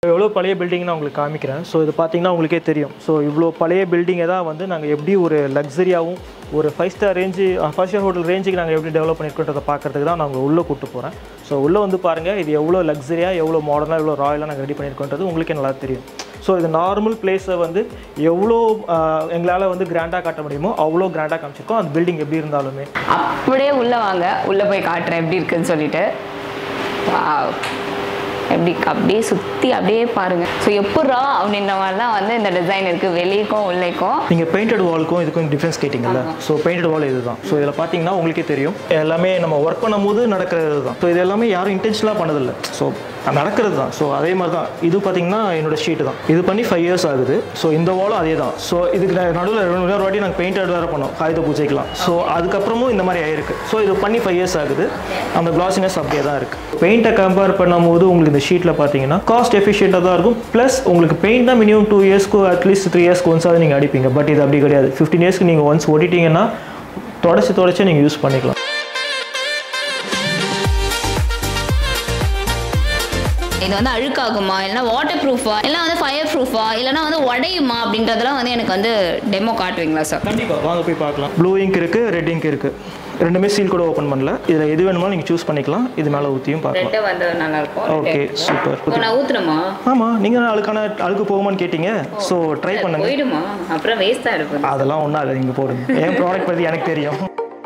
எவ்வளோ பழைய பில்டிங் நான் உங்களுக்கு காமிக்கிறேன் ஸோ இது பார்த்தீங்கன்னா உங்களுக்கே தெரியும் ஸோ இவ்வளோ பழைய பில்டிங்கை தான் வந்து நாங்கள் எப்படி ஒரு லக்ஸரியாகவும் ஒரு five star range five star hotel ரேஞ்சுக்கு நாங்கள் எப்படி டெவலப் பண்ணியிருக்கோன்றதை பார்க்கறதுக்கு தான் நாங்கள் உள்ளே கூட்டு போகிறேன் ஸோ உள்ளே வந்து பாருங்கள் இது எவ்வளோ லக்ஸரியாக எவ்வளோ மாடர்னாக எவ்வளோ ராயலாக நாங்கள் ரெடி பண்ணியிருக்கோன்றது உங்களுக்கே நல்லா தெரியும் ஸோ இது நார்மல் பிளேஸை வந்து எவ்வளோ எங்களால் வந்து கிராண்டாக காட்ட முடியுமோ அவ்வளோ கிராண்டாக காமிச்சிருக்கோம் அந்த பில்டிங் எப்படி இருந்தாலுமே அப்படியே உள்ளே வாங்க உள்ளே போய் காட்டுறேன் எப்படி இருக்குன்னு சொல்லிட்டு Wow. எப்படி அப்படியே சுற்றி அப்படியே பாருங்கள் ஸோ எப்பட்றா அப்படின்ற மாதிரி தான் வந்து இந்த டிசைன் இருக்குது வெளியக்கும் உள்ளேக்கும் நீங்கள் பெயிண்டட் வாலுக்கும் இதுக்கும் டிஃப்ரென்ஸ் கேட்டிங்கல்ல ஸோ பெயிண்டட் வால் இதுதான் ஸோ இதில் பார்த்தீங்கன்னா உங்களுக்கே தெரியும் எல்லாமே நம்ம ஒர்க் பண்ணும்போது நடக்கிறது தான் ஸோ இது எல்லாமே யாரும் இன்டென்ஷனலாக பண்ணதில்லை ஸோ நடக்கிறது தான் ஸோ அதே மாதிரி தான் இது பார்த்தீங்கன்னா என்னோட ஷீட் தான் இது பண்ணி ஃபைவ் இயர்ஸ் ஆகுது ஸோ இந்த வாலும் அதே தான் ஸோ இதுக்கு நடுவில் ரெண்டு வாட்டி நாங்கள் பெயிண்டட் வேறு பண்ணோம் ஆயுத பூஜைக்கலாம் ஸோ அதுக்கப்புறமும் இந்த மாதிரி ஆயிருக்கு ஸோ இது பண்ணி ஃபைவ் இயர்ஸ் ஆகுது அந்த கிளாசினஸ் அப்படியே தான் இருக்குது பெயிண்ட்டை கம்பேர் பண்ணும்போது உங்களுக்கு இந்த ஷீட்டில் பார்த்தீங்கன்னா காஸ்ட் எஃபிஷியண்ட்டாக தான் இருக்கும் ப்ளஸ் உங்களுக்கு பெயிண்ட் தான் மினிமம் டூ இயர்ஸ்க்கு அட்லீஸ்ட் த்ரீ இயர்ஸ்க்கு ஒன்ஸாவது நீங்கள் அடிப்பீங்க பட் இது அப்படி கிடையாது ஃபிஃப்டீன் இயர்ஸ்க்கு நீங்கள் ஒன்ஸ் ஓட்டிட்டீங்கன்னா தொடச்சி தொடச்சி நீங்கள் யூஸ் பண்ணிக்கலாம் இது வந்து அழுக்காகுமா இல்லைனா வாட்டர் ப்ரூஃபா இல்லை வந்து ஃபயர் ப்ரூஃபா இல்லைனா வந்து உடையுமா அப்படின்றதெல்லாம் வந்து எனக்கு வந்து டெமோ காட்டுவீங்களா சார் கண்டிப்பாக வாங்க போய் பார்க்கலாம் ப்ளூ இங்க் இருக்குது ரெட் இங்க் இருக்குது ரெண்டுமே சீல் கூட ஓப்பன் பண்ணல இதில் எது வேணுமோ நீங்கள் சூஸ் பண்ணிக்கலாம் இது மேலே ஊற்றியும் பார்க்கலாம் ரெட்டு வந்து நல்லா இருக்கும் ஓகே சூப்பர் நான் ஊத்துறமா ஆமாம் நீங்கள் அழுக்கான அழுக்கு போகுமான்னு கேட்டீங்க ஸோ ட்ரை பண்ணுங்க போயிடுமா அப்புறம் வேஸ்ட்டாக இருக்கும் அதெல்லாம் ஒன்றும் இல்லை நீங்கள் போடுங்க என் ப்ராடக்ட் பற்றி எனக்கு தெரியும்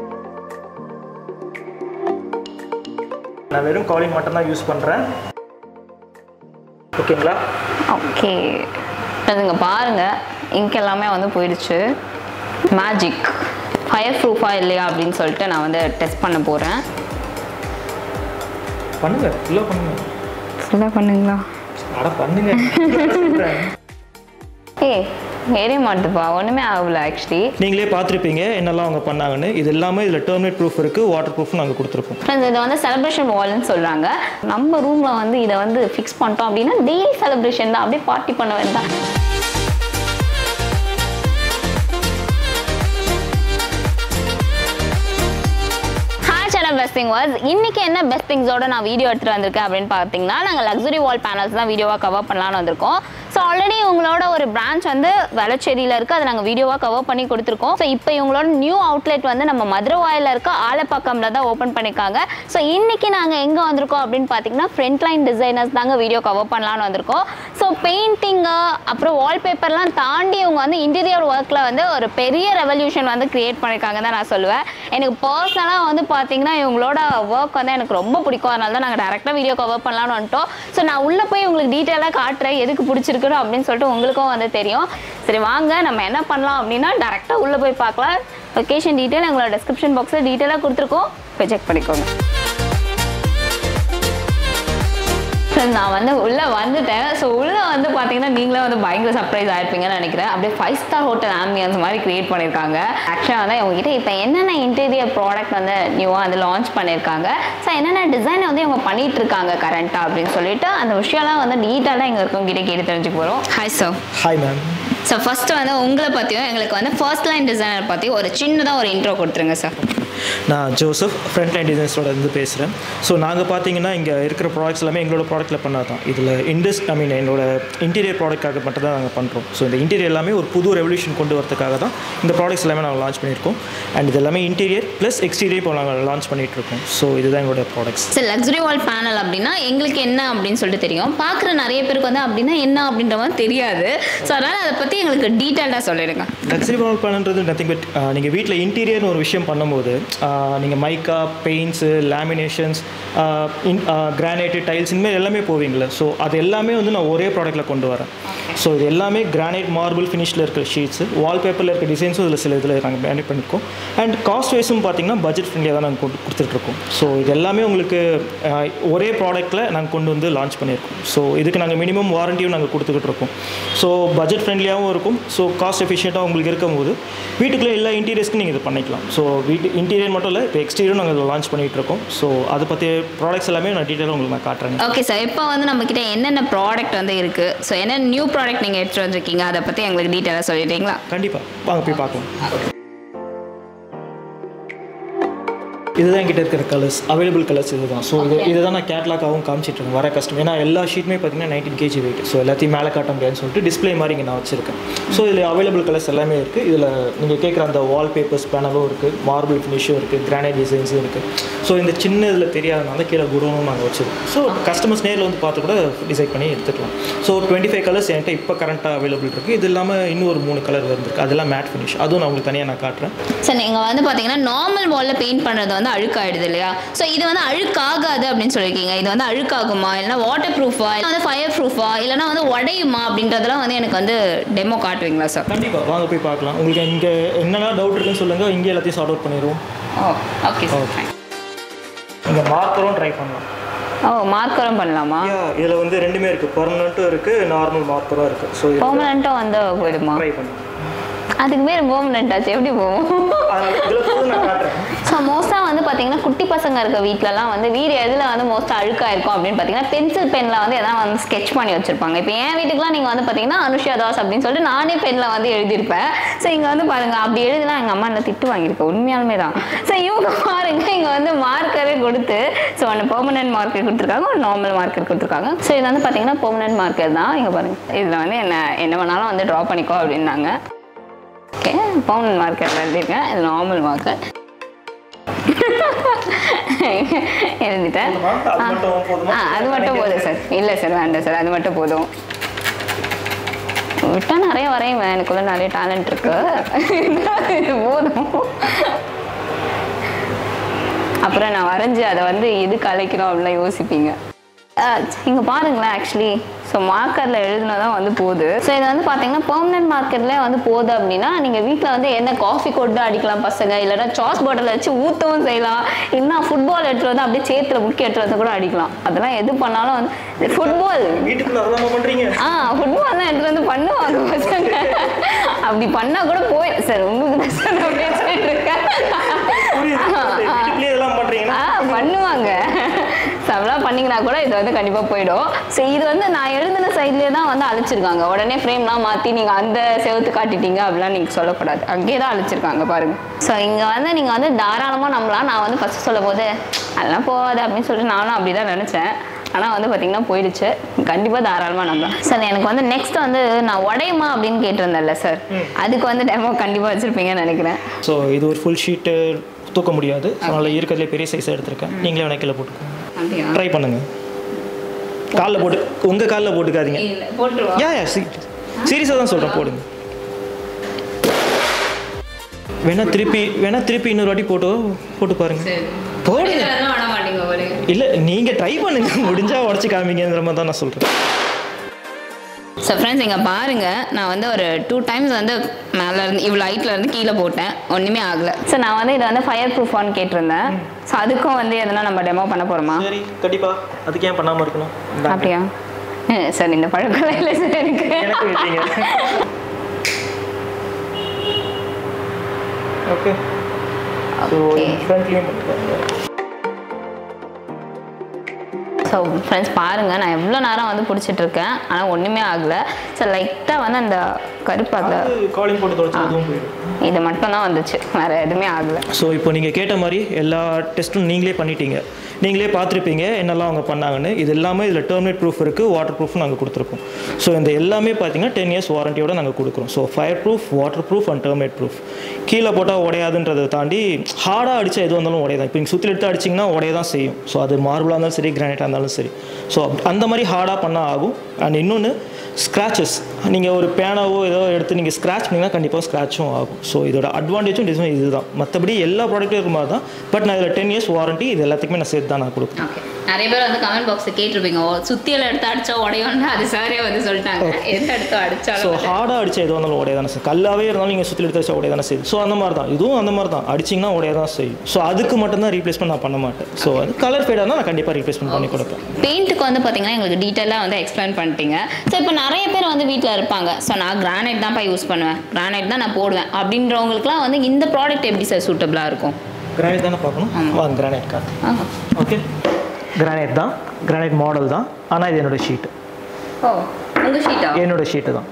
நான் வெறும் காலிங் மட்டும் தான் யூஸ் பண்ணுறேன் ஓகேங்களா ஓகே அதுங்க பாருங்க இங்க் எல்லாமே வந்து போயிடுச்சு மேஜிக் ஃபயர் ப்ரூஃபா இல்லையா அப்படின்னு சொல்லிட்டு நான் வந்து டெஸ்ட் பண்ண போகிறேன் பண்ணுங்க இல்லை பண்ணுங்க ஃபுல்லாக பண்ணுங்களா அட பண்ணுங்க ஏய் எரிய மாட்டுப்பா ஒன்றுமே ஆகல ஆக்சுவலி நீங்களே பார்த்துருப்பீங்க என்னெல்லாம் அவங்க பண்ணாங்கன்னு இது எல்லாமே இதில் டெர்மினேட் ப்ரூஃப் இருக்குது வாட்டர் ப்ரூஃப் நாங்கள் கொடுத்துருக்கோம் ஃப்ரெண்ட்ஸ் இதை வந்து செலிப்ரேஷன் வால்னு சொல்கிறாங்க நம்ம ரூமில் வந்து இதை வந்து ஃபிக்ஸ் பண்ணிட்டோம் அப்படின்னா டெய்லி செலிப்ரேஷன் தான் அப்படியே பார்ட்டி பண்ண வேண்டாம் ஹாய் சேனல் பெஸ்டிங் வாஸ் இன்னைக்கு என்ன பெஸ்ட் திங்ஸோட நான் வீடியோ எடுத்துட்டு வந்திருக்கேன் அப்படின்னு பார்த்தீங்கன்னா நாங்கள் லக்ஸுரி வால் பேனல்ஸ் தான் வீடியோவாக கவர் பண்ணலாம்னு வந்திருக்கோம் ஸோ ஆல்ரெடி உங்களோட ஒரு பிரான்ச் வந்து வெளச்சேரியில் இருக்குது அதை நாங்கள் வீடியோவாக கவர் பண்ணி கொடுத்துருக்கோம் ஸோ இப்போ இவங்களோட நியூ அவுட்லெட் வந்து நம்ம மதுரை வாயில இருக்க ஆலப்பாக்கம்ல தான் ஓப்பன் பண்ணியிருக்காங்க ஸோ இன்னைக்கு நாங்கள் எங்கே வந்திருக்கோம் அப்படின்னு பார்த்தீங்கன்னா ஃப்ரண்ட் லைன் டிசைனர்ஸ் தாங்க வீடியோ கவர் பண்ணலாம்னு வந்திருக்கோம் ஸோ பெயிண்டிங்கு அப்புறம் வால்பேப்பர்லாம் தாண்டி இவங்க வந்து இன்டீரியர் ஒர்க்கில் வந்து ஒரு பெரிய ரெவல்யூஷன் வந்து கிரியேட் பண்ணியிருக்காங்க தான் நான் சொல்லுவேன் எனக்கு பர்சனலாக வந்து பார்த்தீங்கன்னா இவங்களோட ஒர்க் வந்து எனக்கு ரொம்ப பிடிக்கும் அதனால தான் நாங்கள் டேரெக்டாக வீடியோ கவர் பண்ணலாம்னு வந்துட்டோம் ஸோ நான் உள்ளே போய் உங்களுக்கு டீட்டெயிலாக காட்டுறேன் எதுக்கு பிடிச்சிருக்குன்னு அப்படின்னு சொல்லிட்டு உங்களுக்கும் வந்து தெரியும் சரி வாங்க நம்ம என்ன பண்ணலாம் அப்படின்னா டேரெக்டாக உள்ளே போய் பார்க்கலாம் லொக்கேஷன் டீட்டெயில் எங்களோட டிஸ்கிரிப்ஷன் பாக்ஸில் டீட்டெயிலாக கொடுத்துருக்கோம் போய் செக் பண்ணிக்கோங்க Friends, நான் வந்து உள்ளே வந்துட்டேன் ஸோ உள்ளே வந்து பார்த்தீங்கன்னா நீங்களே வந்து பயங்கர சர்ப்ரைஸ் ஆயிருப்பீங்கன்னு நினைக்கிறேன் அப்படியே ஃபைவ் ஸ்டார் ஹோட்டல் ஆம்பியன்ஸ் மாதிரி கிரியேட் பண்ணியிருக்காங்க ஆக்சுவலாக வந்து உங்ககிட்ட இப்போ என்னென்ன இன்டீரியர் ப்ராடக்ட் வந்து நியூவாக வந்து லான்ச் பண்ணியிருக்காங்க ஸோ என்னென்ன டிசைன் வந்து இவங்க பண்ணிட்டு இருக்காங்க கரண்ட்டாக அப்படின்னு சொல்லிட்டு அந்த விஷயம்லாம் வந்து டீட்டெயிலாக எங்க இருக்கவங்க கேட்டு தெரிஞ்சுக்க போகிறோம் hi sir hi ma'am so first வந்து உங்களை பற்றியும் எங்களுக்கு வந்து ஃபர்ஸ்ட் லைன் டிசைனர் பற்றி ஒரு சின்னதாக ஒரு இன்ட்ரோ கொடுத்துருங்க சார் நான் ஜோசப் ஃப்ரண்ட் லைன் டிசைன்ஸோட இருந்து பேசுகிறேன் ஸோ நாங்கள் பார்த்தீங்கன்னா இங்கே இருக்கிற ப்ராடக்ட்ஸ் எல்லாமே எங்களோட ப்ராடக்ட்டில் பண்ணால் தான் இதில் இண்டஸ் ஐ மீன் என்னோட இன்டீரியர் ப்ராடக்டாக மட்டும் தான் நாங்கள் பண்ணுறோம் ஸோ இந்த இன்டீரியர் எல்லாமே ஒரு புது ரெவல்யூஷன் கொண்டு வரதுக்காக தான் இந்த ப்ராடக்ட்ஸ் எல்லாமே நாங்கள் லான்ச் பண்ணியிருக்கோம் அண்ட் இது எல்லாமே இன்டீரியர் ப்ளஸ் எக்ஸ்டீரியர் இப்போ நாங்கள் லான்ச் பண்ணிகிட்ருக்கோம் ஸோ இதுதான் எங்களோட ப்ராடக்ட்ஸ் சரி லக்ஸுரி வால் பேனல் அப்படின்னா எங்களுக்கு என்ன அப்படின்னு சொல்லிட்டு தெரியும் பார்க்குற நிறைய பேருக்கு வந்து அப்படின்னா என்ன அப்படின்ற மாதிரி தெரியாது ஸோ அதனால் அதை பற்றி எங்களுக்கு டீட்டெயில்டாக சொல்லிடுங்க லக்ஸரி வால் பிளான்ன்றது நத்திங் பட் நீங்கள் வீட்டில் இன்டீரியர்னு ஒரு விஷயம் பண்ணும்போது நீங்கள் mica paints laminations granite tiles இனிமேல் எல்லாமே போவீங்களே ஸோ அது எல்லாமே வந்து நான் ஒரே ப்ராடக்ட்டில் கொண்டு வரேன் ஸோ இது எல்லாமே கிரானைட் மார்பிள் ஃபினிஷில் இருக்கிற ஷீட்ஸு வால்பேப்பரில் இருக்க டிசைன்ஸும் இதில் சில இதில் நாங்கள் மேனேஜ் பண்ணியிருக்கோம் அண்ட் காஸ்ட் வைஸும் பார்த்தீங்கன்னா பட்ஜெட் ஃப்ரெண்ட்லியாக தான் நாங்கள் கொடு- கொடுத்துட்ருக்கோம் ஸோ இது எல்லாமே உங்களுக்கு ஆஹ், ஒரே ப்ராடக்ட்டில் நாங்கள் கொண்டு வந்து லான்ச் பண்ணியிருக்கோம் ஸோ இதுக்கு நாங்கள் மினிமம் வாரண்டியும் நாங்கள் கொடுத்துக்கிட்டு இருக்கோம் ஸோ பட்ஜெட் ஃப்ரெண்ட்லியாகவும் இருக்கும் ஸோ காஸ்ட் எஃபிஷியண்ட்டாக உங்களுக்கு இருக்கும்போது வீட்டுக்குள்ளே எல்லா இன்டீரியர்ஸ்க்கும் நீங்கள் இது பண்ணிக்கலாம் ஸோ வீட்டு இன்டீரியர் மட்டும் இல்லை இப்போ எக்ஸ்டீரியரும் நாங்கள் இதில் லான்ச் பண்ணிகிட்டு இருக்கோம் ஸோ அதை பற்றி ப்ராடக்ட்ஸ் எல்லாமே நான் டீட்டெயிலாக உங்களுக்கு நான் காட்டுறேன் ஓகே சார் இப்போ வந்து நம்மக்கிட்ட என்னென்ன ப்ராடக்ட் வந்து இருக்குது ஸோ என்ன நியூ ப்ராடக்ட் நீங்கள் எடுத்துகிட்டு வந்திருக்கீங்க அதை பற்றி எங்களுக்கு டீட்டெயிலாக சொல்லிடுறீங்களா கண்டிப்பாக வாங்க போய் பார்க்கலாம் இதுதான் என்கிட்ட இருக்கிற கலர்ஸ் அவைலபிள் கலர்ஸ் இதுதான் ஸோ இது இதுதான் நான் கேட்லாக்காகவும் காமிச்சிட்டு வர கஸ்டம் ஏன்னா எல்லா ஷீட்டுமே பார்த்தீங்கன்னா நைன்டீன் கேஜி வெயிட் ஸோ எல்லாத்தையும் மேலே காட்ட முடியாதுன்னு சொல்லிட்டு டிஸ்ப்ளே மாதிரி இங்கே நான் வச்சிருக்கேன் ஸோ இதில் அவைலபிள் கலர்ஸ் எல்லாமே இருக்குது இதில் நீங்கள் கேட்குற அந்த வால் பேப்பர்ஸ் பேனலும் இருக்குது மார்பிள் ஃபினிஷும் இருக்குது கிரானைட் டிசைன்ஸும் இருக்குது ஸோ இந்த சின்ன இதில் தெரியாதனால கீழே குடோனும் நாங்கள் வச்சிருக்கோம் ஸோ கஸ்டமர்ஸ் நேரில் வந்து பார்த்து கூட டிசைட் பண்ணி எடுத்துக்கலாம் ஸோ டுவெண்ட்டி ஃபைவ் கலர்ஸ் என்கிட்ட இப்போ கரண்ட்டாக அவைலபிள் இருக்குது இது இல்லாமல் இன்னும் ஒரு மூணு கலர் வந்திருக்கு அதெல்லாம் மேட் ஃபினிஷ் அதுவும் நான் உங்களுக்கு தனியாக நான் காட்டுறேன் சார் நீங்கள் வந்து பார்த்தீங்கன்னா நார்மல் வாலில் பெயிண்ட் பண்ணுறது வந்து அழுக்காயிடுது இல்லையா ஸோ இது வந்து அழுக்காகாது அப்படின்னு சொல்லியிருக்கீங்க இது வந்து அழுக்காகுமா இல்லைனா வாட்டர் ப்ரூஃபா இல்லை வந்து ஃபயர் ப்ரூஃபா இல்லைனா வந்து உடையுமா அப்படின்றதெல்லாம் வந்து எனக்கு வந்து டெமோ காட்டுவீங்களா சார் கண்டிப்பாக வாங்க போய் பார்க்கலாம் உங்களுக்கு இங்கே என்னெல்லாம் டவுட் இருக்குன்னு சொல்லுங்கள் இங்கே எல்லாத்தையும் சார்ட் அவுட் பண்ணிடுவோம் ஓ ஓகே சார் இங்கே மார்க்கரும் ட்ரை பண்ணலாம் ஓ மார்க்கரும் பண்ணலாமா இதில் வந்து ரெண்டுமே இருக்குது பர்மனண்ட்டும் இருக்குது நார்மல் மார்க்கரும் இருக்குது ஸோ பெர்மனண்ட்டாக வந்து போயிடுமா ட்ரை பண்ணலாம் அதுக்கு பேர் பெர்மனண்ட் ஆச்சு எப்படி போகும் அதனால் இதில் போது நான் காட்டுறேன் ஸோ மோஸ்ட்டாக வந்து பார்த்தீங்கன்னா குட்டி பசங்க இருக்க வீட்டிலலாம் வந்து வீடு எதில் வந்து மோஸ்ட்டாக அழுக்காக இருக்கும் அப்படின்னு பார்த்தீங்கன்னா பென்சில் பெனில் வந்து எதாவது வந்து ஸ்கெச் பண்ணி வச்சிருப்பாங்க இப்போ என் வீட்டுக்குலாம் நீங்கள் வந்து பார்த்தீங்கன்னா அனுஷா தாஸ் அப்படின்னு சொல்லிட்டு நானே பெனில் வந்து எழுதியிருப்பேன் ஸோ இங்கே வந்து பாருங்க அப்படி எழுதினா எங்கள் அம்மா என்ன திட்டு வாங்கியிருக்கேன் உண்மையாலுமே தான் ஸோ இவங்க பாருங்க இங்கே வந்து மார்க்கரே கொடுத்து ஸோ ஒன்று பெர்மனன்ட் மார்க்கர் கொடுத்துருக்காங்க ஒரு நார்மல் மார்க்கர் கொடுத்துருக்காங்க ஸோ இது வந்து பார்த்தீங்கன்னா பெர்மனன்ட் மார்க்கர் தான் இங்கே பாருங்க இதில் வந்து என்ன என்ன வேணாலும் வந்து ட்ரா பண்ணிக்கோ அப்படின்னாங்க ஓகே பவுண்ட் மார்க்கர் எழுதியிருக்கேன் இது நார்மல் மார்க்கர் எழுதிட்டேன் அது மட்டும் போதுமா? ஆ அது மட்டும் போதும் சார் இல்லை சார் வேண்டாம் சார் அது மட்டும் போதும் விட்டா நிறைய வரையுவேன் எனக்குள்ள நிறைய டேலண்ட் இருக்கு இது போதும் அப்புறம் நான் வரைஞ்சி அதை வந்து எதுக்கு அழைக்கிறோம் அப்படிலாம் யோசிப்பீங்க இங்கே பாருங்களேன் ஆக்சுவலி ஸோ மார்க்கரில் எழுதுனா தான் வந்து போகுது ஸோ இது வந்து பார்த்தீங்கன்னா பெர்மனன்ட் மார்க்கெட்லேயே வந்து போகுது அப்படின்னா நீங்கள் வீட்டில் வந்து என்ன காஃபி கொண்டு அடிக்கலாம் பசங்க இல்லைன்னா சாஸ் பாட்டில் வச்சு ஊற்றவும் செய்யலாம் இல்லைன்னா ஃபுட்பால் எடுத்துகிட்டு வந்து அப்படியே சேத்துல முக்கி எடுத்துகிட்டு வந்து கூட அடிக்கலாம் அதெல்லாம் எது பண்ணாலும் வந்து ஃபுட்பால் வீட்டுக்கு அதெல்லாம் பண்ணுறீங்க ஆ ஃபுட்பால் தான் எடுத்துகிட்டு வந்து பண்ணுவாங்க பசங்க அப்படி பண்ணால் கூட போய் சார் உங்களுக்கு தான் சார் நான் பேசிட்டு இருக்கேன் வீட்டுக்குள்ளேயே இதெல்லாம் பண்ணுறீங்கன்னா ஆ பண்ணுவாங்க சவலாம் பண்ணிங்கன்னா கூட இது வந்து கண்டிப்பாக போயிடும் ஸோ இது வந்து நான் எழுதின சைட்லேயே தான் வந்து அழிச்சிருக்காங்க உடனே ஃப்ரேம்லாம் மாற்றி நீங்கள் அந்த செவத்து காட்டிட்டீங்க அப்படிலாம் நீங்கள் சொல்லக்கூடாது அங்கேயே தான் அழிச்சிருக்காங்க பாருங்க ஸோ இங்கே வந்து நீங்கள் வந்து தாராளமாக நம்பலாம் நான் வந்து ஃபஸ்ட்டு சொல்லும் போது அதெல்லாம் போகாது அப்படின்னு சொல்லிட்டு நானும் அப்படி தான் நினச்சேன் ஆனால் வந்து பார்த்தீங்கன்னா போயிடுச்சு கண்டிப்பாக தாராளமாக நம்பலாம் சார் எனக்கு வந்து நெக்ஸ்ட் வந்து நான் உடையுமா அப்படின்னு கேட்டிருந்தேன்ல சார் அதுக்கு வந்து டெமோ கண்டிப்பாக வச்சுருப்பீங்கன்னு நினைக்கிறேன் ஸோ இது ஒரு ஃபுல் ஷீட்டு தூக்க முடியாது அதனால் இருக்கிறதுலே பெரிய சைஸ் எடுத்திருக்கேன் நீங்களே வேணா கீழே போட்டுக்கோங்க அப்படியா ட்ரை பண்ணுங்கள் காலில் போட்டு உங்கள் காலில் போட்டுக்காதீங்க இல்லை போட்டுருவா யா யா சீரியஸாக தான் சொல்கிறேன் போடுங்க வேணா திருப்பி வேணா திருப்பி இன்னொரு வாட்டி போட்டோ போட்டு பாருங்க போடுங்க விட மாட்டீங்க ஒரு இல்லை நீங்கள் ட்ரை பண்ணுங்க முடிஞ்சா உடச்சி காமிங்கிற மாதிரி தான் நான் சொல்கிறேன் ஸோ ஃப்ரெண்ட்ஸ் இங்கே பாருங்க நான் வந்து ஒரு டூ டைம்ஸ் வந்து மேலே இருந்து இவ்வளோ ஹைட்டில் இருந்து கீழே போட்டேன் ஒன்றுமே ஆகலை ஸோ நான் வந்து இதை வந்து ஃபயர் ப்ரூஃபான்னு கேட்டிருந்தேன் ஸோ அதுக்கும் வந்து எதனா நம்ம டெமோ பண்ண போகிறோமா சரி கண்டிப்பாக அதுக்கு ஏன் பண்ணாமல் இருக்கணும் இந்தாங்க. அப்படியா அஹ் சார் இந்த பழக்கம் இல்லை சார் எனக்கு எனக்கு விட்டீங்க ஓகே ஸோ Okay. ஃப்ரண்ட்லேயும் பண்ணிப்பாங்க ஸோ ஃப்ரெண்ட்ஸ் பாருங்கள் நான் எவ்வளோ நேரம் வந்து பிடிச்சிட்டு இருக்கேன் ஆனால் ஒன்றுமே ஆகலை ஸோ லைட்டாக வந்து அந்த கருப்பு அதில் காலிங் போட்டு தொடச்சு அதுவும் போயிடும் இது மட்டும் தான் வந்துச்சு வேறு எதுவுமே ஆகலை ஸோ இப்போ நீங்கள் கேட்ட மாதிரி எல்லா டெஸ்ட்டும் நீங்களே பண்ணிட்டீங்க நீங்களே பார்த்துருப்பீங்க என்னெல்லாம் அவங்க பண்ணாங்கன்னு இது எல்லாமே இதில் டெர்மினேட் ப்ரூஃப் இருக்குது வாட்டர் ப்ரூஃப் நாங்கள் கொடுத்துருக்கோம் ஸோ இந்த எல்லாமே பார்த்தீங்கன்னா டென் இயர்ஸ் வாரண்டியோட நாங்கள் கொடுக்குறோம் so fire proof water proof and termite proof கீழே போட்டால் உடையாதுன்றதை தாண்டி ஹார்டாக அடித்தா எது வந்தாலும் உடையதான் இப்போ நீங்கள் சுற்றி எடுத்து அடிச்சிங்கன்னா உடைய தான் செய்யும் ஸோ அது மார்பிளாக இருந்தாலும் சரி கிரானைட்டாக இருந்தாலும் சரி ஸோ அந்த மாதிரி ஹார்டாக பண்ணால் ஆகும் அண்ட் இன்னொன்று ஸ்க்ராச்சஸ் நீங்கள் ஒரு பேனாவோ ஏதோ எடுத்து நீங்கள் ஸ்க்ராச் பண்ணிங்கன்னா கண்டிப்பாக ஸ்க்ராச்சும் ஆகும் ஸோ இதோட அட்வான்டேஜும் டிஸ்மே இதுதான் மற்றபடி எல்லா ப்ராடக்ட்டும் இருக்க மாதிரி தான் பட் நான் இதில் டென் இயர்ஸ் வாரண்டி இது எல்லாத்துக்குமே நான் சேர்த்து தான் நான் கொடுப்பேன் ஓகே நிறைய பேர் வந்து கமெண்ட் பாக்ஸில் கேட்டிருப்பீங்க ஓ சுத்தியில் எடுத்து அடிச்சா உடையும்னு அது சாரே வந்து சொல்லிட்டாங்க எந்த எடுத்து ஸோ அடிச்சாலும் ஹார்டாக அடிச்சா எது வந்தாலும் உடைய தானே செய்யும் கல்லாவே இருந்தாலும் நீங்கள் சுற்றி எடுத்து வச்சா உடைய தானே செய்யும் ஸோ அந்த மாதிரி தான் இதுவும் அந்த மாதிரி தான் அடிச்சிங்கன்னா உடைய தான் செய்யும் ஸோ அதுக்கு மட்டும்தான் ரீப்ளேஸ்மெண்ட் நான் பண்ண மாட்டேன் ஸோ அது கலர் ஃபேடாக தான் நான் கண்டிப்பாக ரீப்ளேஸ்மெண்ட் பண்ணி கொடுப்பேன் பெயிண்ட்டுக்கு வந்து பார்த்தீங்கன்னா எங்களுக்கு டீட்டெயிலாக வந்து எக்ஸ்பிளைன் பண்ணிட்டீங்க ஸோ இப்போ நிறைய பேர் வந்து வீட்டில் இருப்பாங்க ஸோ நான் கிரானைட் தான்ப்பா யூஸ் பண்ணுவேன் கிரானைட் தான் நான் போடுவேன் அப்படின்றவங்களுக்குலாம் வந்து இந்த ப்ராடக்ட் எப்படி சார் சூட்டபிளாக இருக்கும் கிரானைட் தானே பார்க்கணும் வாங்க கிரானைட் கார் ஆ ஓகே கிரானைட் தான் கிரானைட் மாடல் தான் ஆனால் இது என்னோட ஷீட்டு ஓ உங்கள் ஷீட்டா என்னோட ஷீட்டு தான்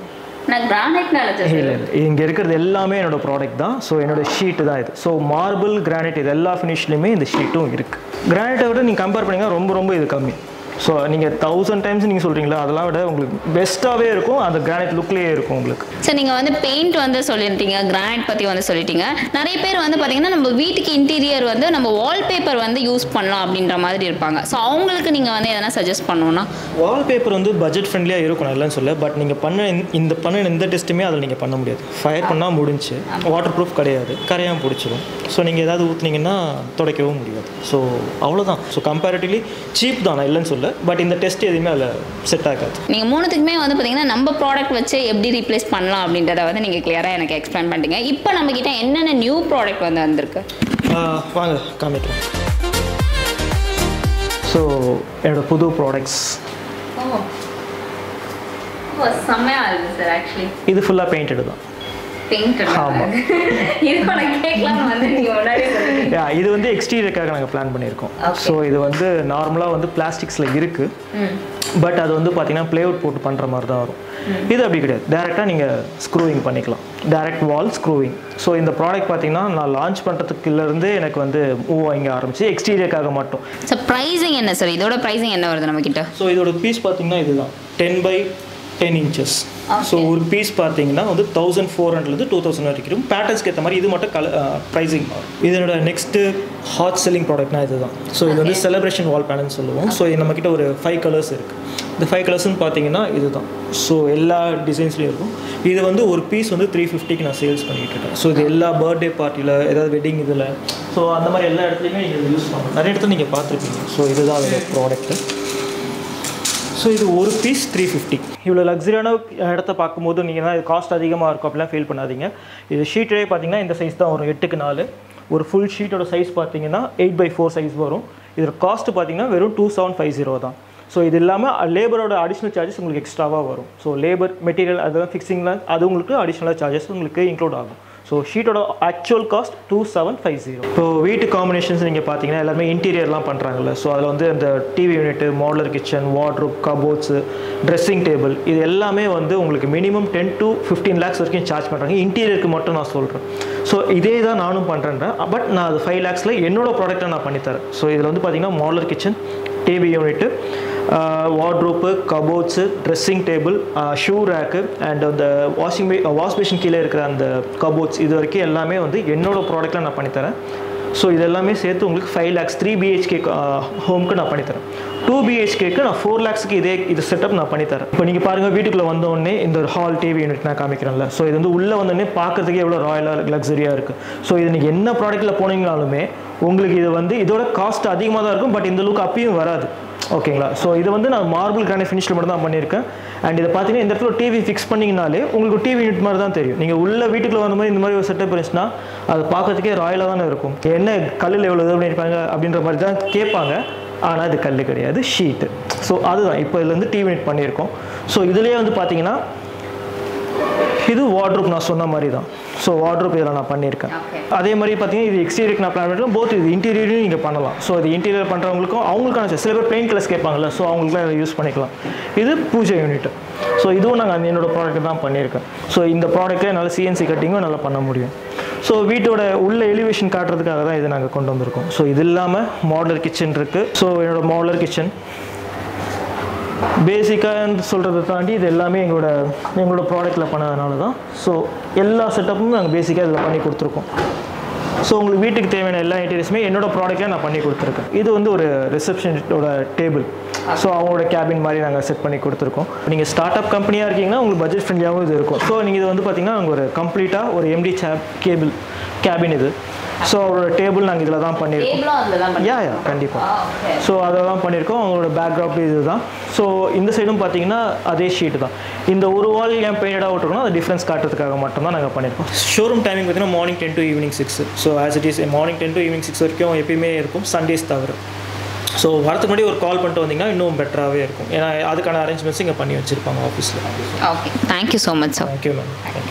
நான் கிரானைட் நினைச்சேன் இல்லை இல்லை இங்கே இருக்கிறது எல்லாமே என்னோட ப்ராடக்ட் தான் ஸோ என்னோட ஷீட்டு தான் இது ஸோ மார்பிள் கிரானைட் இது எல்லா ஃபினிஷ்லையுமே இந்த ஷீட்டும் இருக்குது கிரானைட்டை விட நீங்கள் கம்பேர் பண்ணிங்கன்னா ரொம்ப ரொம்ப இது கம்மி ஸோ நீங்கள் தௌசண்ட் டைம்ஸ் நீங்கள் சொல்கிறீங்களா அதெல்லாம் விட உங்களுக்கு பெஸ்ட்டாகவே இருக்கும் அந்த கிரானைட் லுக்லேயே இருக்கும் உங்களுக்கு சரி நீங்கள் வந்து பெயிண்ட் வந்து சொல்லிட்டீங்க கிரானைட் பற்றி வந்து சொல்லிட்டீங்க நிறைய பேர் வந்து பார்த்தீங்கன்னா நம்ம வீட்டுக்கு இன்டீரியர் வந்து நம்ம வால்பேப்பர் வந்து யூஸ் பண்ணலாம் அப்படின்ற மாதிரி இருப்பாங்க ஸோ அவங்களுக்கு நீங்கள் வந்து எதனா சஜஸ்ட் பண்ணணும்னா வால்பேப்பர் வந்து பட்ஜெட் ஃப்ரெண்ட்லியாக இருக்கும் இல்லைன்னு சொல்ல பட் நீங்கள் பண்ண இந்த- இந்த பண்ண எந்த டெஸ்ட்டுமே அதில் நீங்கள் பண்ண முடியாது ஃபயர் பண்ணால் முடிஞ்சு வாட்டர் ப்ரூஃப் கிடையாது கரையாமல் பிடிச்சிரும் ஸோ நீங்கள் ஏதாவது ஊற்றுனீங்கன்னா துடைக்கவும் முடியாது ஸோ அவ்வளோதான் ஸோ கம்பேரிட்டிவ்லி சீப் தான் நான் இல்லைன்னு சொல்ல பட் இந்த டெஸ்ட் எதுவுமே அதில் செட் ஆகாது நீங்கள் மூணுத்துக்குமே வந்து பார்த்தீங்கன்னா நம்ம ப்ராடக்ட் வச்சு எப்படி ரீப்ளேஸ் பண்ணலாம் அப்படின்றத வந்து நீங்கள் கிளியராக எனக்கு எக்ஸ்பிளைன் பண்ணிட்டீங்க இப்போ நம்மக்கிட்ட என்னென்ன நியூ ப்ராடக்ட் வந்து வந்திருக்கு ஆஹ் வாங்க காமிக்கிறேன் ஸோ என்னோட புது ப்ராடக்ட்ஸ் செம்மையாக இருக்குது சார் ஆக்சுவலி இது ஃபுல்லாக பெயிண்டடு தான் பெயிண்ட் ஆமா. இது நான் கேட்கலாம் வந்து நீங்கள் முன்னாடி சொல்லுங்க Yeah, இது வந்து எக்ஸ்டீரியருக்காக நாங்கள் பிளான் பண்ணியிருக்கோம் Okay. ஸோ இது வந்து நார்மலாக வந்து பிளாஸ்டிக்ஸில் இருக்குது பட் அது வந்து பார்த்தீங்கன்னா ப்ளேவுட் போட்டு பண்ணுற மாதிரி தான் வரும் இது அப்படி கிடையாது டேரெக்டாக நீங்கள் ஸ்க்ரூவிங் பண்ணிக்கலாம் டேரக்ட் வால் ஸ்க்ரூவிங் ஸோ இந்த ப்ராடக்ட் பார்த்தீங்கன்னா நான் லான்ச் பண்ணுறதுக்குலேருந்து எனக்கு வந்து மூவ் வாங்க ஆரம்பிச்சு எக்ஸ்டீரியருக்காக மட்டும் சார் ப்ரைஸிங் என்ன சார் இதோட ப்ரைஸிங் என்ன வருது நம்மக்கிட்ட ஸோ இதோட பீஸ் பார்த்தீங்கன்னா இதுதான் ten by ten inches so ஒரு பீஸ் பார்த்தீங்கன்னா வந்து தௌசண்ட் ஃபோர் ஹண்ட்ரட்லேருந்து டூ தௌசண்ட் வரைக்கும் பேட்டர்ன்ஸ்க்கு ஏற்ற மாதிரி இது மட்டும் கல ப்ரைஸிங் மாறும் இதனோட நெக்ஸ்ட்டு ஹாட் செல்லிங் ப்ராடக்ட்னா இதுதான் ஸோ இது வந்து செலிப்ரேஷன் வால் பேனல்னு சொல்லுவோம் ஸோ நம்மக்கிட்ட ஒரு ஃபைவ் கலர்ஸ் இருக்குது இந்த ஃபைவ் கலர்ஸ்னு பார்த்தீங்கன்னா இதுதான் ஸோ எல்லா டிசைன்ஸ்லேயும் இருக்கும் இது வந்து ஒரு பீஸ் வந்து த்ரீ ஃபிஃப்டிக்கு நான் சேல்ஸ் பண்ணிட்டு இருக்கேன் ஸோ இது எல்லா பர்த்டே பார்ட்டியில் ஏதாவது வெட்டிங் இதில் ஸோ அந்த மாதிரி எல்லா இடத்துலையுமே நீங்கள் யூஸ் பண்ணலாம் நிறைய இடத்துல நீங்கள் பார்த்துருப்பீங்க ஸோ இதுதான் அதோட ப்ராடக்ட்டு ஸோ இது ஒரு பீஸ் த்ரீ ஃபிஃப்டி இவ்வளோ லக்ஸரியான இடத்த பார்க்கும்போது நீங்கள் தான் இது காஸ்ட் அதிகமாக இருக்கும் அப்படிலாம் ஃபீல் பண்ணாதீங்க இது ஷீட்டே பார்த்தீங்கன்னா இந்த சைஸ் தான் வரும் எட்டுக்கு நாலு ஒரு ஃபுல் ஷீட்டோட சைஸ் பார்த்தீங்கன்னா எயிட் பை ஃபோர் சைஸ் வரும் இதோட காஸ்ட் பார்த்தீங்கன்னா வெறும் டூ செவன் ஃபைவ் ஜீரோ தான் ஸோ இது இல்லாமல் லேபரோட அடிஷ்னல் சார்ஜஸ் உங்களுக்கு எக்ஸ்ட்ராவாக வரும் ஸோ லேபர் மெட்டீரியல் அதெல்லாம் ஃபிக்ஸிங்லாம் அது உங்களுக்கு அடிஷ்னலாக சார்ஜஸ் உங்களுக்கு இன்க்ளூட் ஆகும் ஸோ ஷீட்டோட actual cost two seven five zero இப்போ வீட்டு காம்பினேஷன்ஸ் நீங்கள் பார்த்தீங்கன்னா எல்லாமே இன்டீரியர்லாம் பண்ணுறாங்கல்ல ஸோ அதில் வந்து அந்த TV unit modular kitchen wardrobe cupboards dressing table இது எல்லாமே வந்து உங்களுக்கு minimum ten to fifteen lakhs வரைக்கும் சார்ஜ் பண்ணுறாங்க இன்டீரியருக்கு மட்டும் நான் சொல்கிறேன் ஸோ இதே தான் நானும் பண்ணுறேன் பட் நான் அது ஃபைவ் லேக்ஸில் என்னோட ப்ராடக்ட்டை நான் பண்ணித்தரேன் ஸோ இதில் வந்து பார்த்தீங்கன்னா modular kitchen TV unit wardrobe cupboards dressing table shoe rack and அந்த வாஷிங் வாஷ் மிஷின் கீழே இருக்கிற அந்த கபோர்ட்ஸ் இது வரைக்கும் எல்லாமே வந்து என்னோட ப்ராடக்ட்டில் நான் பண்ணித்தரேன் ஸோ இது எல்லாமே சேர்த்து உங்களுக்கு ஃபைவ் லேக்ஸ் த்ரீ பிஹெச்கே ஹோம்க்கு நான் பண்ணித்தரேன் டூ பிஹெச்கேக்கு நான் ஃபோர் லேக்ஸ்க்கு இதே இது செட்டப் நான் பண்ணித்தரேன் இப்போ நீங்கள் பாருங்கள் வீட்டுக்குள்ளே வந்த உடனே இந்த ஒரு ஹால் டிவி யூனிட் நான் காமிக்கிறேன்ல ஸோ இது வந்து உள்ளே வந்தோடனே பார்க்கறதுக்கே எவ்வளோ ராயலாக லக்ஸரியாக இருக்குது ஸோ இது நீங்கள் என்ன ப்ராடக்ட்டில் போனீங்கனாலுமே உங்களுக்கு இது வந்து இதோட காஸ்ட் அதிகமாக தான் இருக்கும் பட் இந்த லுக் அப்பயும் வராது ஓகேங்களா ஸோ இது வந்து நான் மார்பிள் கிரானைட் ஃபினிஷில் மட்டும் தான் பண்ணியிருக்கேன் அண்ட் இதை பார்த்தீங்கன்னா இந்த இடத்துல டிவி ஃபிக்ஸ் பண்ணிங்கனாலே உங்களுக்கு டிவி யூனிட் மாதிரி தான் தெரியும் நீங்கள் உள்ள வீட்டுக்குள்ள வந்த மாதிரி இந்த மாதிரி ஒரு செட்டப் இருந்துச்சுன்னா அது பார்க்கறதுக்கே ராயலாக தானே இருக்கும் என்ன கல்லில் எவ்வளோ இது பண்ணியிருப்பாங்க அப்படின்ற மாதிரி தான் கேட்பாங்க ஆனால் இது கல் கிடையாது ஷீட்டு ஸோ அதுதான் இப்போ இதுல இருந்து டிவி யூனிட் பண்ணியிருக்கோம் ஸோ இதுலேயே வந்து பார்த்தீங்கன்னா இது வார்ட்ரூப் நான் சொன்ன மாதிரி தான் ஸோ வார்ட்ரூப் இதில் நான் பண்ணியிருக்கேன் Okay. அதே மாதிரி பார்த்தீங்கன்னா இது எக்ஸ்டீரியருக்கு நான் பிளான் பண்ணிருக்கேன் போத் இது இன்டீரியரையும் நீங்கள் பண்ணலாம் ஸோ இது இன்டீரியர் பண்ணுறவங்களுக்கும் அவங்களுக்கான சில பேர் பெயிண்ட் கலர்ஸ் கேட்பாங்கல்ல ஸோ அவங்களுக்குலாம் இதை யூஸ் பண்ணிக்கலாம் இது பூஜை யூனிட் ஸோ இதுவும் நாங்கள் அந்த என்னோட ப்ராடக்ட் தான் பண்ணியிருக்கேன் ஸோ இந்த ப்ராடக்ட்டே என்னால் சிஎன்சி கட்டிங்கும் நல்லா பண்ண முடியும் ஸோ வீட்டோட உள்ள எலிவேஷன் காட்டுறதுக்காக தான் இதை நாங்கள் கொண்டு வந்திருக்கோம் ஸோ இது இல்லாமல் மாடலர் கிச்சன் இருக்குது ஸோ என்னோட மாடலர் கிச்சன் பேசிக்காக சொல்கிறத தாண்டி இது எல்லாமே எங்களோட எங்களோட ப்ராடக்ட்டில் பண்ணதுனால தான் ஸோ எல்லா செட்டப்பும் நாங்கள் பேசிக்காக இதில் பண்ணி கொடுத்துருக்கோம் ஸோ உங்களுக்கு வீட்டுக்கு தேவையான எல்லா இன்டீரியர்ஸுமே என்னோட ப்ராடக்ட்டில் நான் பண்ணி கொடுத்துருக்கேன் இது வந்து ஒரு ரிசப்ஷனோட டேபிள் ஸோ அவங்களோட கேபின் மாதிரி நாங்கள் செட் பண்ணி கொடுத்துருக்கோம் நீங்கள் ஸ்டார்ட் அப் கம்பெனியாக இருக்கீங்கன்னா உங்களுக்கு பட்ஜெட் ஃப்ரெண்ட்லியாகவும் இது இருக்கும் ஸோ நீங்கள் இது வந்து பார்த்தீங்கன்னா நாங்கள் ஒரு கம்ப்ளீட்டாக ஒரு எம்டி சேப் கேபிள் கேபின் இது ஸோ அவரோட டேபிள் நாங்கள் இதில் தான் பண்ணியிருக்கோம் டேபிளும் அதில் தான் யா யா கண்டிப்பாக ஓகே ஸோ அதெல்லாம் பண்ணியிருக்கோம் அவங்களோட பேக்ரவுண்ட் இது தான் ஸோ இந்த சைடும் பார்த்தீங்கன்னா அதே ஷீட் தான் இந்த ஒரு வால் ஏன் பெயிண்டடாக விட்டுருக்கோம் அது டிஃப்ரென்ஸ் காட்டுறதுக்காக மட்டும் தான் நாங்கள் பண்ணியிருக்கோம் ஷோரூம் டைமிங் பார்த்தீங்கன்னா morning ten to evening six so as it is morning ten to evening six வரைக்கும் எப்பயுமே இருக்கும் சண்டேஸ் தவிர ஸோ வரதுக்கு முன்னாடி ஒரு கால் பண்ணிட்டு வந்தீங்கன்னா இன்னும் பெட்டராகவே இருக்கும் ஏன்னா அதுக்கான அரேஞ்ச்மெண்ட்ஸ் இங்கே பண்ணி வச்சுருப்பாங்க ஆஃபீஸில் okay thank you so much sir thank you ma'am thank you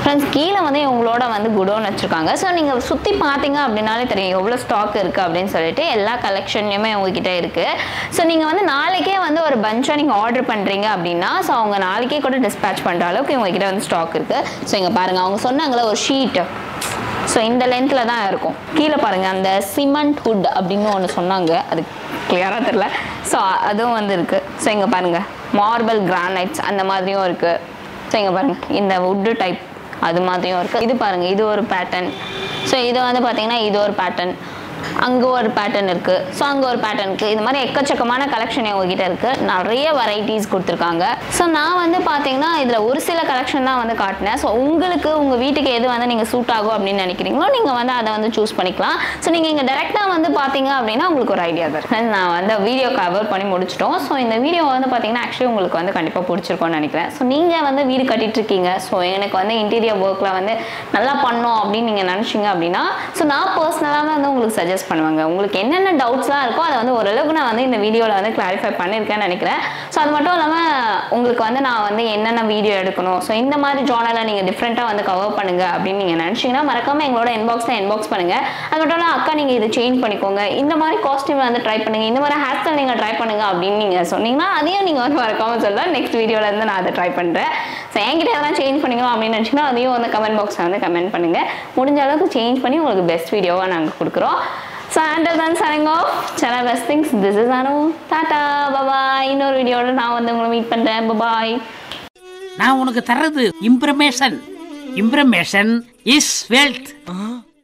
friends கீழே வந்து இவங்களோட வந்து குடோன் வச்சுருக்காங்க ஸோ நீங்கள் சுற்றி பார்த்தீங்க அப்படின்னாலே தெரியும் எவ்வளோ ஸ்டாக் இருக்குது அப்படின்னு சொல்லிட்டு எல்லா கலெக்ஷன்லையுமே உங்ககிட்ட இருக்குது ஸோ நீங்கள் வந்து நாளைக்கே வந்து ஒரு பஞ்சாக நீங்கள் ஆர்டர் பண்ணுறீங்க அப்படின்னா ஸோ அவங்க நாளைக்கே கூட டிஸ்பேச் பண்ணுற அளவுக்கு இவங்ககிட்ட வந்து ஸ்டாக் இருக்குது ஸோ இங்கே பாருங்கள் அவங்க சொன்னாங்களே ஒரு ஷீட்டு ஸோ இந்த லென்த்தில் தான் இருக்கும் கீழே பாருங்கள் அந்த சிமெண்ட் ஹுட் அப்படின்னு ஒன்று சொன்னாங்க அது கிளியராக தெரில ஸோ அதுவும் வந்து இருக்குது ஸோ இங்கே பாருங்கள் மார்பிள் கிரானைட்ஸ் அந்த மாதிரியும் இருக்குது ஸோ இங்கே பாருங்கள் இந்த வுட்டு டைப் அது மாதிரியும் இருக்குது இது பாருங்கள் இது ஒரு பேட்டர்ன் ஸோ இது வந்து பார்த்தீங்கன்னா இது ஒரு பேட்டர்ன் அங்கே ஒரு பேட்டர்ன் இருக்குது ஸோ அங்கே ஒரு பேட்டர்ன் இருக்குது இது மாதிரி எக்கச்சக்கமான கலெக்ஷன் உங்ககிட்ட இருக்குது நிறைய வெரைட்டிஸ் கொடுத்துருக்காங்க ஸோ நான் வந்து பார்த்தீங்கன்னா இதில் ஒரு சில கலெக்ஷன் தான் வந்து காட்டினேன் ஸோ உங்களுக்கு உங்கள் வீட்டுக்கு எது வந்து நீங்கள் சூட் ஆகும் அப்படின்னு நினைக்கிறீங்களோ நீங்கள் வந்து அதை வந்து சூஸ் பண்ணிக்கலாம் ஸோ நீங்கள் இங்கே டேரெக்டாக வந்து பார்த்தீங்க அப்படின்னா உங்களுக்கு ஒரு ஐடியா தரும் நான் வந்து வீடியோ கவர் பண்ணி முடிச்சிட்டோம் ஸோ இந்த வீடியோ வந்து பார்த்தீங்கன்னா ஆக்சுவலி உங்களுக்கு வந்து கண்டிப்பாக பிடிச்சிருக்கும்னு நினைக்கிறேன் ஸோ நீங்கள் வந்து வீடு கட்டிட்டு இருக்கீங்க ஸோ எனக்கு வந்து இன்டீரியர் ஒர்க்கில் வந்து நல்லா பண்ணோம் அப்படின்னு நீங்கள் நினச்சிங்க அப்படின்னா ஸோ நான் பர்சனலாக வந்து உங்களுக்கு சஜஸ்ட் பண்ணுவாங்க உங்களுக்கு என்னென்ன டவுட்ஸ்லாம் இருக்கோ அதை வந்து ஓரளவுக்கு நான் வந்து இந்த வீடியோவில் வந்து கிளாரிஃபை பண்ணியிருக்கேன்னு நினைக்கிறேன் ஸோ அது மட்டும் இல்லாமல் உங்களுக்கு வந்து நான் வந்து என்னென்ன வீடியோ எடுக்கணும் ஸோ இந்த மாதிரி ஜானலில் நீங்கள் டிஃப்ரெண்ட்டாக வந்து கவர் பண்ணுங்க அப்படின்னு நீங்கள் நினச்சிங்கன்னா மறக்காமல் எங்களோட இன்பாக்ஸில் இன்பாக்ஸ் பண்ணுங்கள் அது மட்டும் இல்லாமல் அக்கா நீங்கள் இது சேஞ்ச் பண்ணிக்கோங்க இந்த மாதிரி காஸ்டியூம் வந்து ட்ரை பண்ணுங்க இந்த மாதிரி ஹேர் ஸ்டைல் நீங்கள் ட்ரை பண்ணுங்க அப்படின்னு நீங்கள் சொன்னீங்கன்னா அதையும் நீங்கள் வந்து மறக்காமல் சொல்லலாம் நெக்ஸ்ட் வீடியோவில் இருந்து நான் அதை ட்ரை பண்ணுறேன் ஸோ என்கிட்ட எதெல்லாம் சேஞ்ச் பண்ணிக்கணும் அப்படின்னு நினச்சிங்கன்னா அதையும் வந்து கமெண்ட் பாக்ஸில் வந்து கமெண்ட் பண்ணுங்கள் முடிஞ்ச அளவுக்கு சேஞ்ச் பண்ணி உங்களுக்கு பெஸ்ட் வீடியோவாக நாங்கள் கொடுக்குறோம் so under then shining of channel best things this is Anu tata bye bye இன்னொரு வீடியோட நான் வந்து உங்களை மீட் பண்ணுறேன் பபாய் நான் உனக்கு தர்றது இம்ப்ரமேஷன் இம்ப்ரமேஷன் இஸ் வெல்த்